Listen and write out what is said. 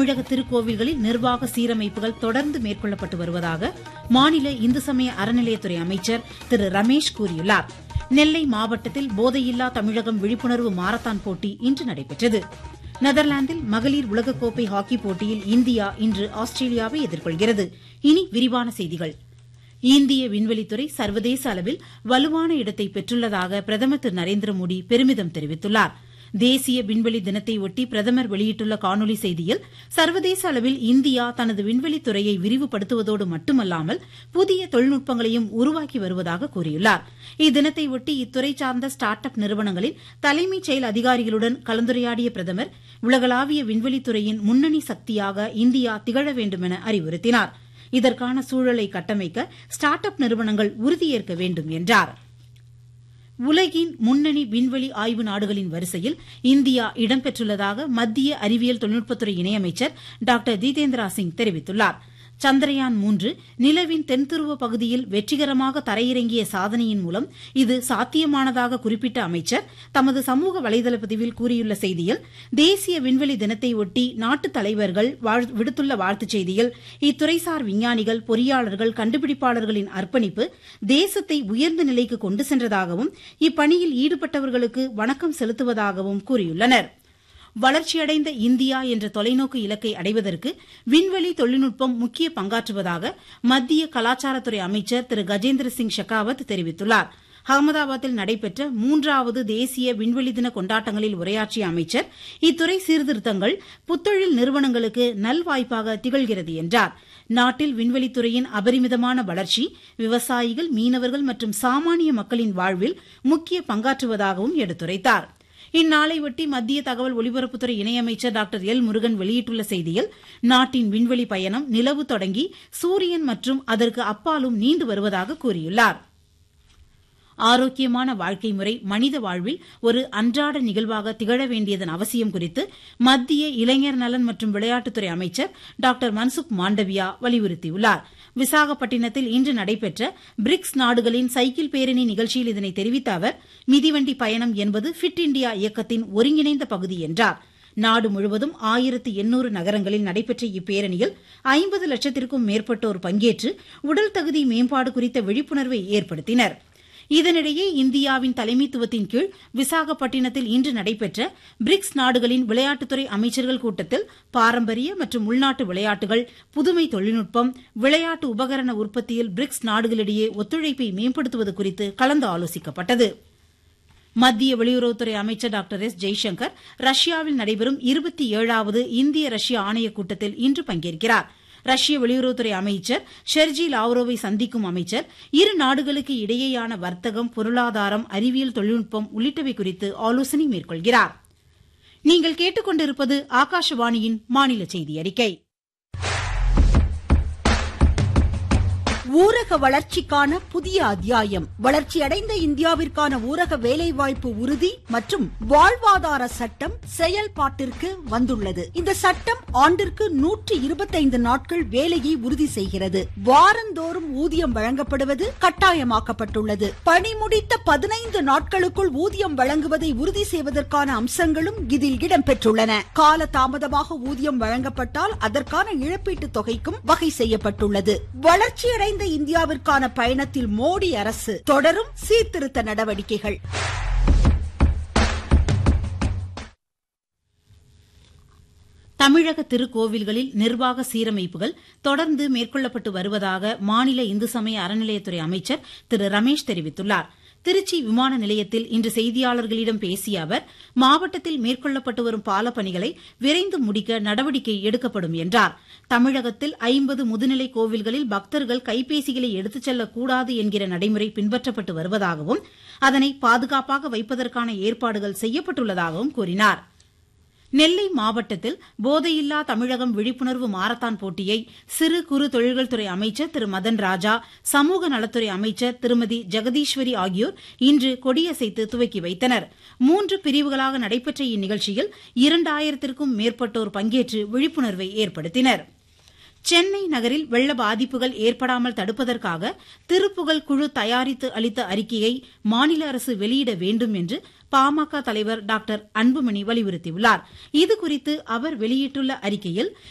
தமிழக திருக்கோவில்களில் நிர்வாக சீரமைப்புகள் தொடர்ந்து மேற்கொள்ளப்பட்டு வருவதாக மாநில இந்து சமய அறநிலையத்துறை அமைச்சர் திரு ரமேஷ் கூறியுள்ளார் நெல்லை மாவட்டத்தில் போதையில்லா தமிழகம் விழிப்புணர்வு மாரத்தான் போட்டி இன்று நடைபெற்றது நெதர்லாந்தில் மகளிர் உலகக்கோப்பை ஹாக்கி போட்டியில் இந்தியா இன்று ஆஸ்திரேலியாவை எதிர்கொள்கிறது இனி விரிவான செய்திகள் இந்திய விண்வெளித்துறை சர்வதேச அளவில் வலுவான இடத்தை பெற்றுள்ளதாக பிரதமர் திரு நரேந்திர மோடி பெருமிதம் தெரிவித்துள்ளார் தேசிய விண்வெளி தினத்தையொட்டி பிரதமர் வெளியிட்டுள்ள காணொலி செய்தியில் சர்வதேச அளவில் இந்தியா தனது விண்வெளித்துறையை விரிவுபடுத்துவதோடு மட்டுமல்லாமல் புதிய தொழில்நுட்பங்களையும் உருவாக்கி வருவதாக கூறியுள்ளார் இத்தினத்தையொட்டி இத்துறை சார்ந்த ஸ்டார்ட் அப் நிறுவனங்களின் தலைமைச் செயல் அதிகாரிகளுடன் கலந்துரையாடிய பிரதமர் உலகளாவிய விண்வெளித்துறையின் முன்னணி சக்தியாக இந்தியா திகழ வேண்டுமென அறிவுறுத்தினார் இதற்கான சூழலை கட்டமைக்க ஸ்டார்ட் அப் நிறுவனங்கள் உறுதியேற்க வேண்டும் என்றார் உலகின் முன்னணி விண்வெளி ஆய்வு நாடுகளின் வரிசையில் இந்தியா இடம்பெற்றுள்ளதாக மத்திய அறிவியல் தொழில்நுட்பத்துறை இணையமைச்சர் டாக்டர் ஜிதேந்திரா சிங் தெரிவித்துள்ளார் சந்திரயான் மூன்று நிலவின் தென்துருவ பகுதியில் வெற்றிகரமாக தரையிறங்கிய சாதனையின் மூலம் இது சாத்தியமானதாக குறிப்பிட்ட அமைச்சர் தமது சமூக வலைதள பதிவில் கூறியுள்ள செய்தியில் தேசிய விண்வெளி தினத்தையொட்டி நாட்டுத் தலைவர்கள் விடுத்துள்ள வாழ்த்துச் செய்தியில் இத்துறைசார் விஞ்ஞானிகள் பொறியாளர்கள் கண்டுபிடிப்பாளர்களின் அர்ப்பணிப்பு தேசத்தை உயர்ந்த நிலைக்கு கொண்டு சென்றதாகவும் இப்பணியில் ஈடுபட்டவர்களுக்கு வணக்கம் செலுத்துவதாகவும் கூறியுள்ளனா் வளர்ச்சியடைந்த இந்தியா என்ற தொலைநோக்கு இலக்கை அடைவதற்கு விண்வெளி தொழில்நுட்பம் முக்கிய பங்காற்றுவதாக மத்திய கலாச்சாரத்துறை அமைச்சர் திரு கஜேந்திர சிங் ஷெகாவத் தெரிவித்துள்ளார் அகமதாபாத்தில் நடைபெற்ற மூன்றாவது தேசிய விண்வெளி தின கொண்டாட்டங்களில் உரையாற்றிய அமைச்சர் இத்துறை சீர்திருத்தங்கள் புத்தொழில் நிறுவனங்களுக்கு நல்வாய்ப்பாக திகழ்கிறது என்றார் நாட்டில் விண்வெளித்துறையின் அபரிமிதமான வளர்ச்சி விவசாயிகள் மீனவர்கள் மற்றும் சாமானிய மக்களின் வாழ்வில் முக்கிய பங்காற்றுவதாகவும் எடுத்துரைத்தாா் இந்நாளையொட்டி மத்திய தகவல் ஒலிபரப்புத்துறை இணையமைச்சர் டாக்டர் எல் முருகன் வெளியிட்டுள்ள செய்தியில் நாட்டின் விண்வெளி பயணம் நிலவு தொடங்கி சூரியன் மற்றும் அதற்கு அப்பாலும் நீண்டு வருவதாக கூறியுள்ளார் ஆரோக்கியமான வாழ்க்கை முறை மனித வாழ்வில் ஒரு அன்றாட நிகழ்வாக திகழ வேண்டியதன் அவசியம் குறித்து மத்திய இளைஞர் நலன் மற்றும் விளையாட்டுத்துறை அமைச்சர் டாக்டர் மன்சுக் மாண்டவியா வலியுறுத்தியுள்ளார் விசாகப்பட்டினத்தில் இன்று நடைபெற்ற பிரிக்ஸ் நாடுகளின் சைக்கிள் பேரணி நிகழ்ச்சியில் இதனை தெரிவித்த அவர் மிதிவண்டி பயணம் என்பது ஃபிட் இண்டியா இயக்கத்தின் ஒருங்கிணைந்த பகுதி என்றார் நாடு முழுவதும் ஆயிரத்து எண்ணூறு நகரங்களில் நடைபெற்ற இப்பேரணியில் ஐம்பது லட்சத்திற்கும் மேற்பட்டோர் பங்கேற்று உடல் தகுதி மேம்பாடு குறித்த விழிப்புணர்வை ஏற்படுத்தினர் இதனிடையே இந்தியாவின் தலைமைத்துவத்தின் கீழ் விசாகப்பட்டினத்தில் இன்று நடைபெற்ற பிரிக்ஸ் நாடுகளின் விளையாட்டுத்துறை அமைச்சர்கள் கூட்டத்தில் பாரம்பரிய மற்றும் உள்நாட்டு விளையாட்டுகள் புதுமை தொழில்நுட்பம் விளையாட்டு உபகரண உற்பத்தியில் பிரிக்ஸ் நாடுகளிடையே ஒத்துழைப்பை மேம்படுத்துவது குறித்து கலந்து ஆலோசிக்கப்பட்டது மத்திய வெளியுறவுத்துறை அமைச்சர் டாக்டர் எஸ் ஜெய்சங்கர் ரஷ்யாவில் நடைபெறும் இருபத்தி ஏழாவது இந்திய ரஷ்ய ஆணையக் கூட்டத்தில் இன்று பங்கேற்கிறாா் ரஷ்ய வெளியுறவுத்துறை அமைச்சர் ஷெர்ஜி லாவ்ரோவை சந்திக்கும் அமைச்சர் இரு நாடுகளுக்கு இடையேயான வர்த்தகம் பொருளாதாரம் அறிவியல் தொழில்நுட்பம் உள்ளிட்டவை குறித்து ஆலோசனை மேற்கொள்கிறார் நீங்கள் கேட்டுக்கொண்டிருப்பது ஆகாஷவாணியின் மாநில செய்தி அறிக்கை ஊரக வளர்ச்சிக்கான புதிய அத்தியாயம் வளர்ச்சியடைந்த இந்தியாவிற்கான ஊரக வேலைவாய்ப்பு உறுதி மற்றும் வாழ்வாதார சட்டம் செயல்பாட்டிற்கு வந்துள்ளது இந்த சட்டம் ஆண்டிற்கு நூற்றி இருபத்தைந்து நாட்கள் வேலையை உறுதி செய்கிறது வாரந்தோறும் ஊதியம் வழங்கப்படுவது கட்டாயமாக்கப்பட்டுள்ளது பணி முடித்த பதினைந்து நாட்களுக்குள் ஊதியம் வழங்குவதை உறுதி செய்வதற்கான அம்சங்களும் இதில் இடம்பெற்றுள்ளன கால தாமதமாக ஊதியம் வழங்கப்பட்டால் அதற்கான இழப்பீட்டு தொகைக்கும் வகை செய்யப்பட்டுள்ளது வளர்ச்சியடைந்த வளர்ந்த இந்தியாவிற்கான பயணத்தில் மோடி அரசு தொடரும் சீர்திருத்த நடவடிக்கைகள் தமிழக திருக்கோவில்களில் நிர்வாக சீரமைப்புகள் தொடர்ந்து மேற்கொள்ளப்பட்டு வருவதாக மாநில இந்து சமய அறநிலையத்துறை அமைச்சர் திரு ரமேஷ் தெரிவித்துள்ளார் திருச்சி விமான நிலையத்தில் இன்று செய்தியாளர்களிடம் பேசிய அவர் மாவட்டத்தில் மேற்கொள்ளப்பட்டு வரும் பாலப்பணிகளை விரைந்து முடிக்க நடவடிக்கை எடுக்கப்படும் என்றார் தமிழகத்தில் ஐம்பது முதுநிலை கோவில்களில் பக்தர்கள் கைபேசிகளை எடுத்துச் செல்லக்கூடாது என்கிற நடைமுறை பின்பற்றப்பட்டு வருவதாகவும் அதனை பாதுகாப்பாக வைப்பதற்கான ஏற்பாடுகள் செய்யப்பட்டுள்ளதாகவும் கூறினாா் நெல்லை மாவட்டத்தில் போதையில்லா தமிழகம் விழிப்புணர்வு மாரத்தான் போட்டியை சிறு குறு தொழில்கள் துறை அமைச்சர் திரு மதன் ராஜா சமூக நலத்துறை அமைச்சர் திருமதி ஜெகதீஸ்வரி ஆகியோர் இன்று கொடியசைத்து துவக்கி வைத்தனர் மூன்று பிரிவுகளாக நடைபெற்ற இந்நிகழ்ச்சியில் இரண்டாயிரத்திற்கும் மேற்பட்டோர் பங்கேற்று விழிப்புணர்வை ஏற்படுத்தினர் சென்னை நகரில் வெள்ள பாதிப்புகள் ஏற்படாமல் தடுப்பதற்காக திருப்புகழ் குழு தயாரித்து அளித்த அறிக்கையை மாநில அரசு வெளியிட வேண்டும் என்று பாமக தலைவர் டாக்டர் அன்புமணி வலியுறுத்தியுள்ளார் இதுகுறித்து அவர் வெளியிட்டுள்ள அறிக்கையில்